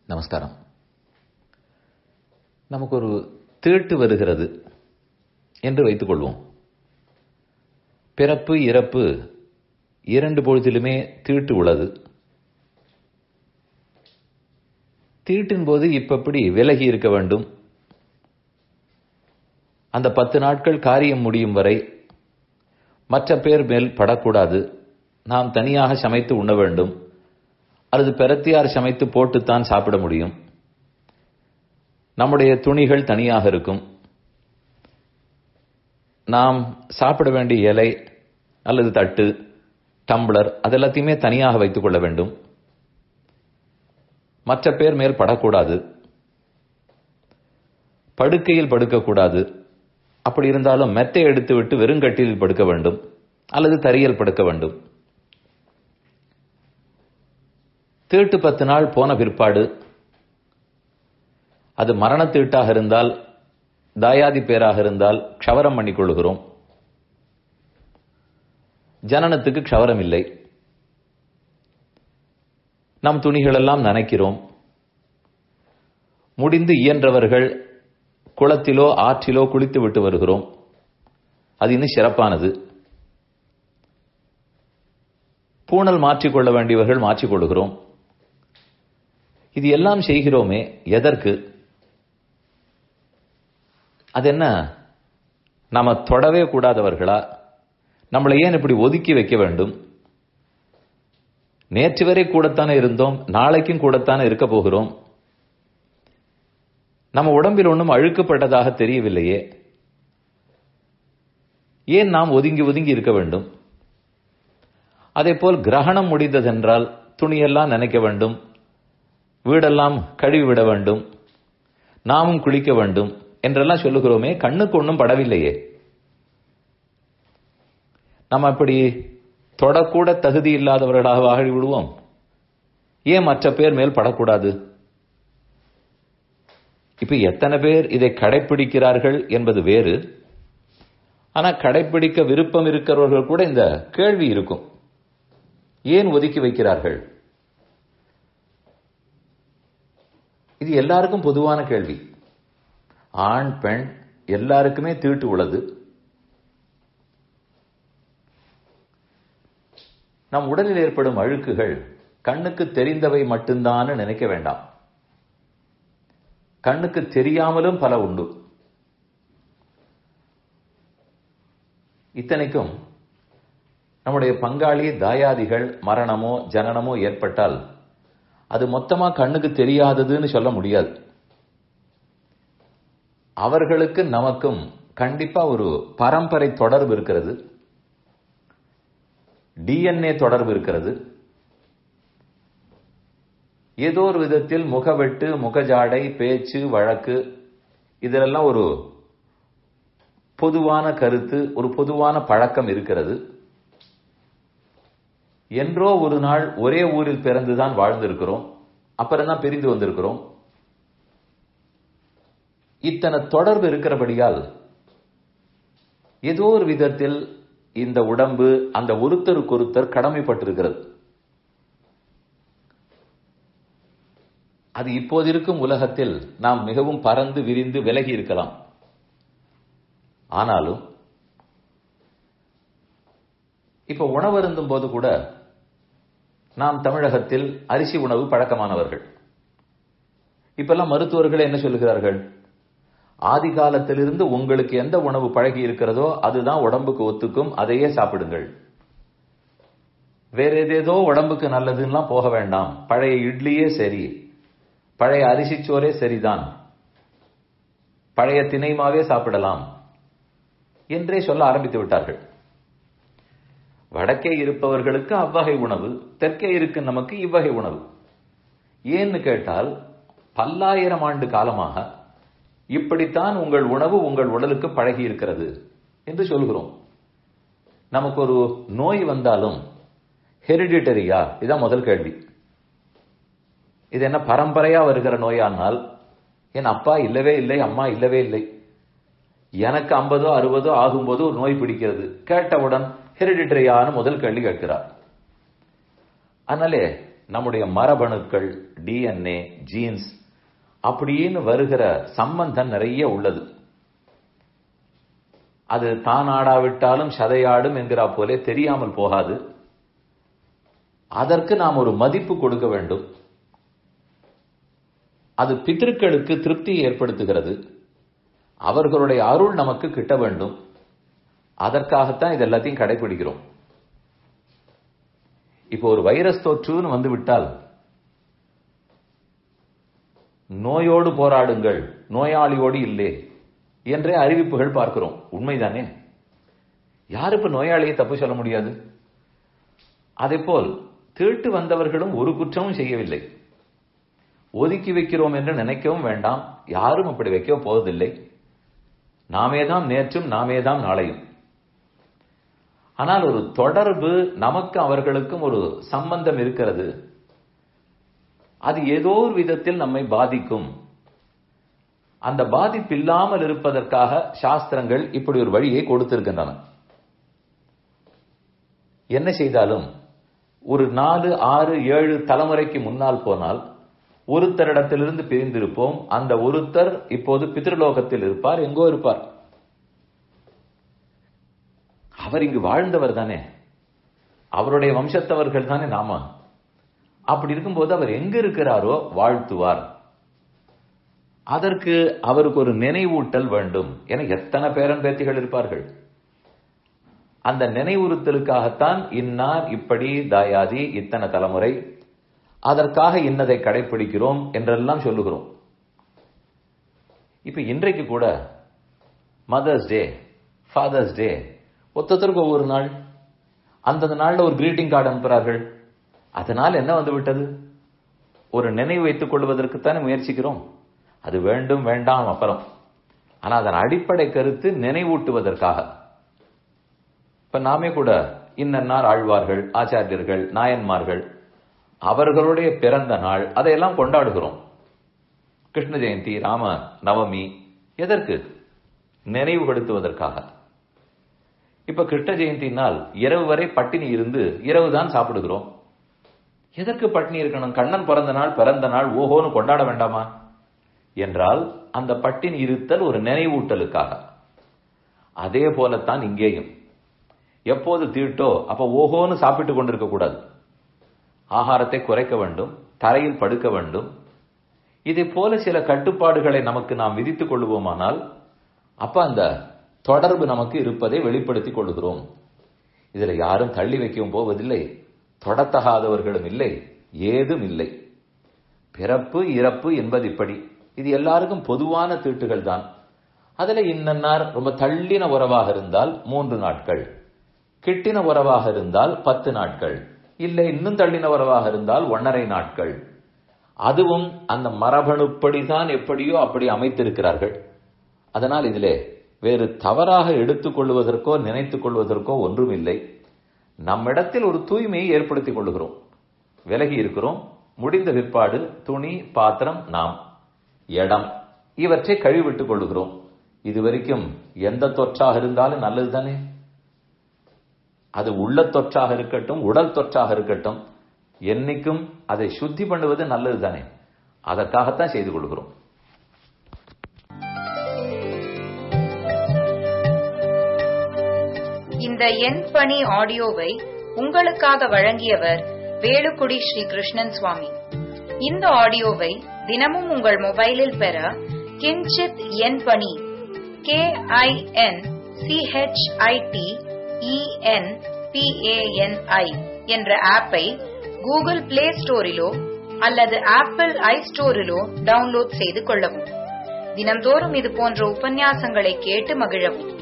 நமஸ்காரம் நமக்கு ஒரு தீட்டு வருகிறது என்று வைத்துக் கொள்வோம் பிறப்பு இறப்பு இரண்டு பொழுதிலுமே தீட்டு உள்ளது தீட்டின் போது இப்படி விலகி இருக்க வேண்டும் அந்த பத்து நாட்கள் காரியம் முடியும் வரை மற்ற பேர் மேல் படக்கூடாது நாம் தனியாக சமைத்து உண்ண வேண்டும் அல்லது பெறத்தியார் சமைத்து போட்டுத்தான் சாப்பிட முடியும் நம்முடைய துணிகள் தனியாக இருக்கும் நாம் சாப்பிட வேண்டிய இலை அல்லது தட்டு டம்ளர் அதெல்லாத்தையுமே தனியாக வைத்துக் கொள்ள வேண்டும் மற்ற பேர் மேல் படக்கூடாது படுக்கையில் படுக்கக்கூடாது அப்படி இருந்தாலும் மெத்தை எடுத்து விட்டு வெறுங்கட்டில் படுக்க வேண்டும் அல்லது தரையில் படுக்க வேண்டும் தீட்டு பத்து நாள் போன பிற்பாடு அது மரண தீட்டாக இருந்தால் தாயாதி பேராக இருந்தால் க்ஷவரம் பண்ணிக் கொள்கிறோம் ஜனனத்துக்கு க்ஷவரம் இல்லை நம் துணிகளெல்லாம் நனைக்கிறோம் முடிந்து இயன்றவர்கள் குளத்திலோ ஆற்றிலோ குளித்து விட்டு வருகிறோம் அது இன்னும் சிறப்பானது பூணல் மாற்றிக்கொள்ள வேண்டியவர்கள் மாற்றிக்கொள்கிறோம் இது எல்லாம் செய்கிறோமே எதற்கு அது என்ன நாம தொடவே கூடாதவர்களா நம்மளை ஏன் இப்படி ஒதுக்கி வைக்க வேண்டும் நேற்று வரை கூடத்தானே இருந்தோம் நாளைக்கும் கூடத்தானே இருக்க போகிறோம் நம்ம உடம்பில் ஒன்றும் அழுக்கப்பட்டதாக தெரியவில்லையே ஏன் நாம் ஒதுங்கி ஒதுங்கி இருக்க வேண்டும் அதே போல் கிரகணம் முடிந்ததென்றால் துணியெல்லாம் நினைக்க வேண்டும் வீடெல்லாம் கழுவி விட வேண்டும் நாமும் குளிக்க வேண்டும் என்றெல்லாம் சொல்லுகிறோமே கண்ணுக்கு ஒன்றும் படவில்லையே நம்ம அப்படி தொடக்கூட தகுதி இல்லாதவர்களாக வாழி விடுவோம் ஏன் மற்ற பேர் மேல் படக்கூடாது இப்ப எத்தனை பேர் இதை கடைபிடிக்கிறார்கள் என்பது வேறு ஆனா கடைபிடிக்க விருப்பம் இருக்கிறவர்கள் கூட இந்த கேள்வி இருக்கும் ஏன் ஒதுக்கி வைக்கிறார்கள் இது எல்லாருக்கும் பொதுவான கேள்வி ஆண் பெண் எல்லாருக்குமே தீட்டு உள்ளது நம் உடலில் ஏற்படும் அழுக்குகள் கண்ணுக்கு தெரிந்தவை மட்டும்தான் நினைக்க வேண்டாம் கண்ணுக்கு தெரியாமலும் பல உண்டு இத்தனைக்கும் நம்முடைய பங்காளி தாயாதிகள் மரணமோ ஜனனமோ ஏற்பட்டால் அது மொத்தமா கண்ணுக்கு தெரியாததுன்னு சொல்ல முடியாது அவர்களுக்கு நமக்கும் கண்டிப்பா ஒரு பரம்பரை தொடர்பு இருக்கிறது டிஎன்ஏ தொடர்பு இருக்கிறது ஏதோ ஒரு விதத்தில் முகவெட்டு முகஜாடை பேச்சு வழக்கு இதிலெல்லாம் ஒரு பொதுவான கருத்து ஒரு பொதுவான பழக்கம் இருக்கிறது என்றோ ஒரு நாள் ஒரே ஊரில் பிறந்துதான் வாழ்ந்திருக்கிறோம் அப்புறம் தான் பிரிந்து வந்திருக்கிறோம் இத்தனை தொடர்பு இருக்கிறபடியால் ஏதோ ஒரு விதத்தில் இந்த உடம்பு அந்த ஒருத்தருக்கொருத்தர் கடமைப்பட்டிருக்கிறது அது இப்போது இருக்கும் உலகத்தில் நாம் மிகவும் பறந்து விரிந்து விலகி இருக்கலாம் ஆனாலும் இப்ப உணவருந்தும் போது கூட நாம் தமிழகத்தில் அரிசி உணவு பழக்கமானவர்கள் இப்பெல்லாம் மருத்துவர்கள் என்ன சொல்லுகிறார்கள் ஆதி காலத்திலிருந்து உங்களுக்கு எந்த உணவு பழகி இருக்கிறதோ அதுதான் உடம்புக்கு ஒத்துக்கும் அதையே சாப்பிடுங்கள் வேற ஏதேதோ உடம்புக்கு நல்லதுன்னா போக வேண்டாம் பழைய இட்லியே சரி பழைய அரிசிச்சோரே சரிதான் பழைய திணைமாவே சாப்பிடலாம் என்றே சொல்ல ஆரம்பித்து விட்டார்கள் வடக்கே இருப்பவர்களுக்கு அவ்வகை உணவு தெற்கே இருக்கு நமக்கு இவ்வகை உணவு ஏன்னு கேட்டால் பல்லாயிரம் ஆண்டு காலமாக இப்படித்தான் உங்கள் உணவு உங்கள் உடலுக்கு பழகி இருக்கிறது என்று சொல்கிறோம் நமக்கு ஒரு நோய் வந்தாலும் ஹெரிடிட்டரியா இதான் முதல் கேள்வி இது என்ன பரம்பரையா வருகிற நோயானால் என் அப்பா இல்லவே இல்லை அம்மா இல்லவே இல்லை எனக்கு ஐம்பதோ அறுபதோ ஆகும்போது ஒரு நோய் பிடிக்கிறது கேட்டவுடன் ஹெரிடிட்டரியான முதல் கேள்வி கேட்கிறார் அதனாலே நம்முடைய மரபணுக்கள் டிஎன்ஏ ஜீன்ஸ் அப்படின்னு வருகிற சம்பந்தம் நிறைய உள்ளது அது தான் ஆடாவிட்டாலும் சதையாடும் என்கிறா போலே தெரியாமல் போகாது அதற்கு நாம் ஒரு மதிப்பு கொடுக்க வேண்டும் அது பித்திருக்களுக்கு திருப்தியை ஏற்படுத்துகிறது அவர்களுடைய அருள் நமக்கு கிட்ட வேண்டும் அதற்காகத்தான் இது எல்லாத்தையும் கடைபிடிக்கிறோம் இப்போ ஒரு வைரஸ் தொற்றுன்னு வந்து விட்டால் நோயோடு போராடுங்கள் நோயாளியோடு இல்லை என்றே அறிவிப்புகள் பார்க்கிறோம் உண்மைதானே யார் இப்ப நோயாளியை தப்பு சொல்ல முடியாது அதே போல் தீட்டு வந்தவர்களும் ஒரு குற்றமும் செய்யவில்லை ஒதுக்கி வைக்கிறோம் என்று நினைக்கவும் வேண்டாம் யாரும் அப்படி வைக்க போவதில்லை நாமேதான் நேற்றும் நாமேதான் நாளையும் ஆனால் ஒரு தொடர்பு நமக்கு அவர்களுக்கும் ஒரு சம்பந்தம் இருக்கிறது அது ஏதோ ஒரு விதத்தில் நம்மை பாதிக்கும் அந்த பாதிப்பு இல்லாமல் இருப்பதற்காக சாஸ்திரங்கள் இப்படி ஒரு வழியை கொடுத்திருக்கின்றன என்ன செய்தாலும் ஒரு நாலு ஆறு ஏழு தலைமுறைக்கு முன்னால் போனால் ஒருத்தரிடத்திலிருந்து பிரிந்திருப்போம் அந்த ஒருத்தர் இப்போது பித்ருலோகத்தில் இருப்பார் எங்கோ இருப்பார் அவர் இங்கு வாழ்ந்தவர் தானே அவருடைய வம்சத்தவர்கள் தானே நாம அப்படி இருக்கும்போது அவர் எங்க இருக்கிறாரோ வாழ்த்துவார் அதற்கு அவருக்கு ஒரு நினைவூட்டல் வேண்டும் என எத்தனை பேரன் பேத்திகள் இருப்பார்கள் அந்த நினைவுறுத்தலுக்காகத்தான் இன்னார் இப்படி தாயாதி இத்தனை தலைமுறை அதற்காக இன்னதை கடைபிடிக்கிறோம் என்றெல்லாம் சொல்லுகிறோம் இப்ப இன்றைக்கு கூட மதர்ஸ் டே ஃபாதர்ஸ் டே ஒத்தொத்தருக்கு ஒவ்வொரு நாள் அந்தந்த நாள்ல ஒரு கிரீட்டிங் கார்டு அனுப்புறார்கள் அதனால் என்ன வந்து விட்டது ஒரு நினைவு வைத்துக் கொள்வதற்குத்தானே முயற்சிக்கிறோம் அது வேண்டும் வேண்டாம் அப்புறம் ஆனா அதன் அடிப்படை கருத்து நினைவூட்டுவதற்காக இப்ப நாமே கூட இன்னன்னார் ஆழ்வார்கள் ஆச்சாரியர்கள் நாயன்மார்கள் அவர்களுடைய பிறந்த நாள் அதையெல்லாம் கொண்டாடுகிறோம் கிருஷ்ண ஜெயந்தி ராம நவமி எதற்கு நினைவுபடுத்துவதற்காக இப்ப கிருஷ்ண ஜெயந்தி நாள் இரவு வரை பட்டினி இருந்து இரவு தான் சாப்பிடுகிறோம் எதற்கு பட்டினி இருக்கணும் கண்ணன் பிறந்த நாள் பிறந்த நாள் ஓஹோன்னு கொண்டாட வேண்டாமா என்றால் அந்த பட்டினி இருத்தல் ஒரு நினைவூட்டலுக்காக அதே போலத்தான் இங்கேயும் எப்போது தீட்டோ அப்ப ஓஹோன்னு சாப்பிட்டு கொண்டிருக்க கூடாது ஆகாரத்தை குறைக்க வேண்டும் தரையில் படுக்க வேண்டும் இதை போல சில கட்டுப்பாடுகளை நமக்கு நாம் விதித்துக் கொள்வோமானால் அப்ப அந்த தொடர்பு நமக்கு இருப்பதை வெளிப்படுத்திக் கொள்கிறோம் இதுல யாரும் தள்ளி வைக்கவும் போவதில்லை தொடத்தகாதவர்களும் இல்லை ஏதும் இல்லை பிறப்பு இறப்பு என்பது இப்படி இது எல்லாருக்கும் பொதுவான தீட்டுகள் தான் அதுல இன்னன்னார் ரொம்ப தள்ளின உறவாக இருந்தால் மூன்று நாட்கள் கிட்டின உறவாக இருந்தால் பத்து நாட்கள் இல்லை இன்னும் தள்ளின உறவாக இருந்தால் ஒன்னரை நாட்கள் அதுவும் அந்த மரபணுப்படிதான் எப்படியோ அப்படி அமைத்திருக்கிறார்கள் அதனால் இதிலே வேறு தவறாக எடுத்துக்கொள்வதற்கோ நினைத்துக் கொள்வதற்கோ ஒன்றும் இல்லை நம்மிடத்தில் ஒரு தூய்மையை ஏற்படுத்திக் கொள்கிறோம் விலகி இருக்கிறோம் முடிந்த பிற்பாடு துணி பாத்திரம் நாம் இடம் இவற்றை கழுவிட்டுக் கொள்கிறோம் இதுவரைக்கும் எந்த தொற்றாக இருந்தாலும் நல்லது தானே அது உள்ள தொற்றாக இருக்கட்டும் உடல் தொற்றாக இருக்கட்டும் என்னைக்கும் அதை சுத்தி பண்ணுவது நல்லது தானே அதற்காகத்தான் செய்து கொள்கிறோம் இந்த எண் பணி ஆடியோவை உங்களுக்காக வழங்கியவர் வேலுக்குடி ஸ்ரீ கிருஷ்ணன் சுவாமி இந்த ஆடியோவை தினமும் உங்கள் மொபைலில் பெற கிஞ்சித் எண் பணி கே ஐ என் சிஹெச்ஐடி இஎன் பிஏஎன்ஐ என்ற ஆப்பை கூகுள் பிளே ஸ்டோரிலோ அல்லது ஆப்பிள் ஐ ஸ்டோரிலோ டவுன்லோட் செய்து கொள்ளவும் தினம்தோறும் இது போன்ற உபன்யாசங்களை கேட்டு மகிழவும்